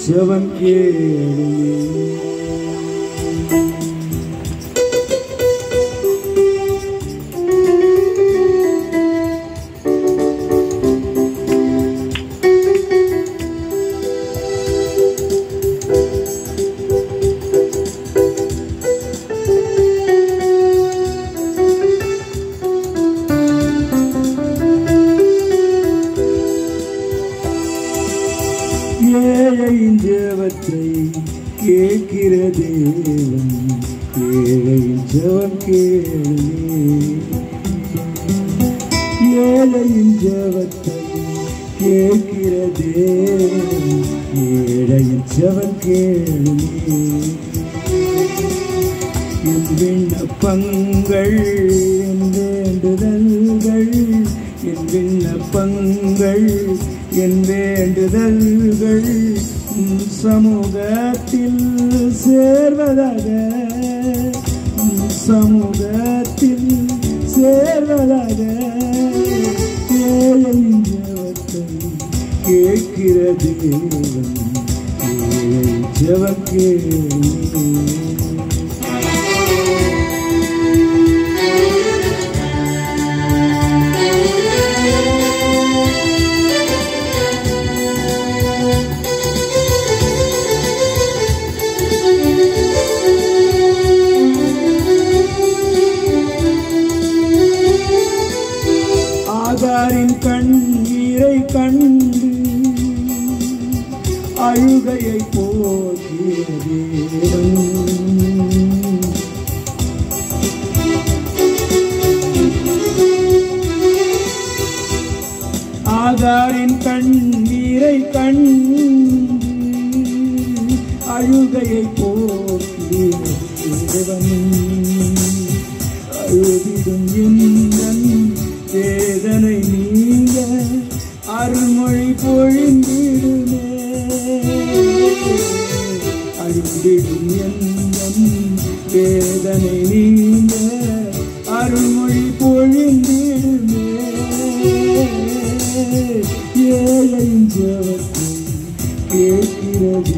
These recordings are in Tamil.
செவன் கேளுமே ஏழையின் ஜெபத்தை கேட்கிற தேவன் ஏழையின் ஜெபம் கேளுமே ஏழையின் ஜெபத்தை கேட்கிற தேவன் ஏழையின் ஜெபம் கேளுமே என் விண்ணப்பங்கள் என் வேண்டுதல்கள் என் விண்ணப்பங்கள் என் வேண்டுதல்கள் உம் சமூகத்தில் சேர்வதாக உம் சமூகத்தில் சேர்வதாக ஏழையின் ஜெபத்தை கேட்கிற தேவன் ஏழை ஜெபம் கேளுமே ஆகாரின் கண்ணீரை கண்டு அழுகையை போக்கிய தேவன் ஆகாரின் கண்ணீரை கண்டு அழுகையை போக்கிய தேவன் அழுதிடும் எந்தன் வேதனை நீங்க அருள்மொழி பொழிந்திடுமே அழுதிடும் எந்தன் வேதனை நீங்க அருள்மொழி பொழிந்திடுமே ஏழையின் ஜபத்தை கேட்கிறது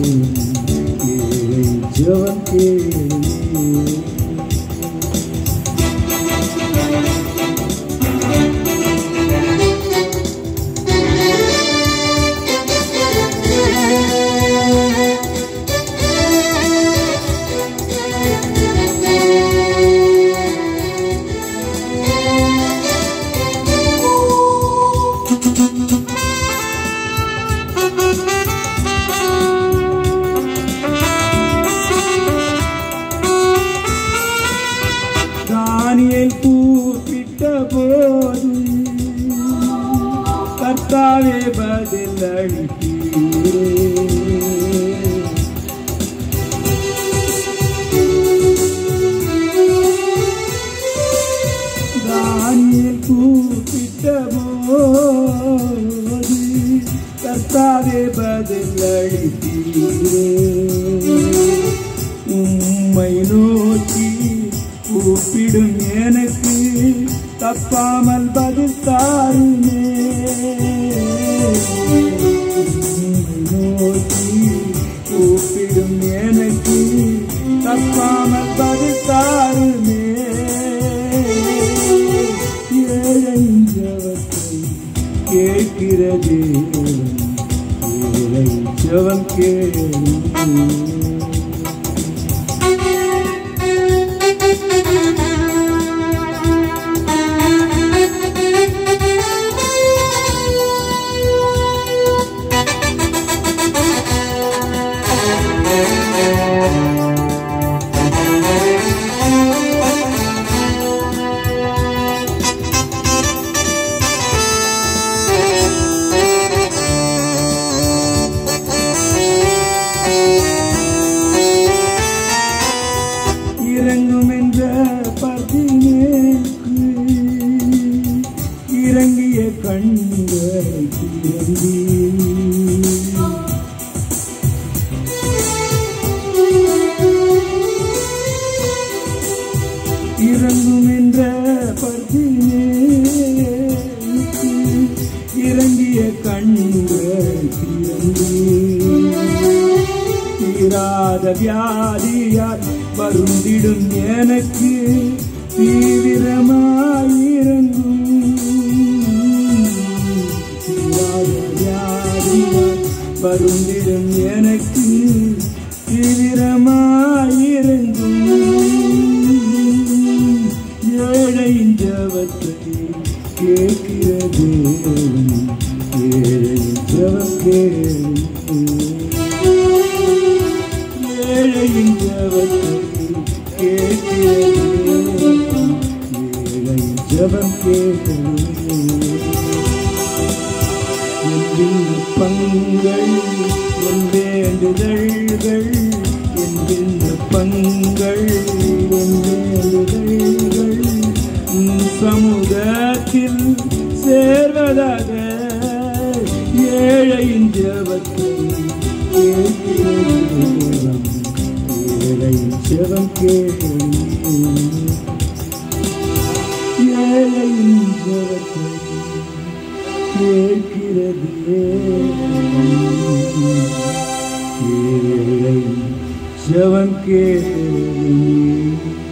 ஏழை ஜபம் கேளுமே தானியல் கூப்பிட்ட போது கர்த்தாவே பதில் அளித்தீரே தானியல் கூப்பிட்ட போது கர்த்தாவே பதில் அளித்தீரே உம்மை நோக்கி கூப்பிடும் எனக்கு தப்பாமல் பதில் தாருமே உம்மை நோக்கி கூப்பிடும் எனக்கு தப்பாமல் பதில் தாருமே ஏழையின் ஜபத்தை கேட்கிறது ஏழை ஜபம் கேளுமே இறங்கும் என்ற பதினேற்கு இறங்கிய கண்களை திறந்தி இறங்கும் என்ற பதினேற்கு இறங்கிய கண்கள் திறந்தி தீராத வியாதியால் வருந்திடும் எனக்கு தீவிரமாயிரங்கும் தீராத வியாதியால் வருந்திடும் எனக்கு தீவிரமாயிரங்கும் ஏழையின் ஜபத்தை கேட்கிறது ஏழையின் ஜபம் கேட்கிறது ஏழையின் ஜபத்தை கேட்கிறது ஏழையின் ஜபம் கேட்கிறது என் விண்ணப்பங்கள் என் வேண்டுதல்கள் என் விண்ணப்பங்கள் என் வேண்டுதல்கள் உன் சமூகத்தில் சேர்வதாக ஏழையின் ஜபத்தை கேட்கிறேன் ஏழையின் ஜபம் கேட்கிறேன் ஏழையின் ஜபத்தை கேட்கிறது ஏழை ஜபம் கேட்கிறது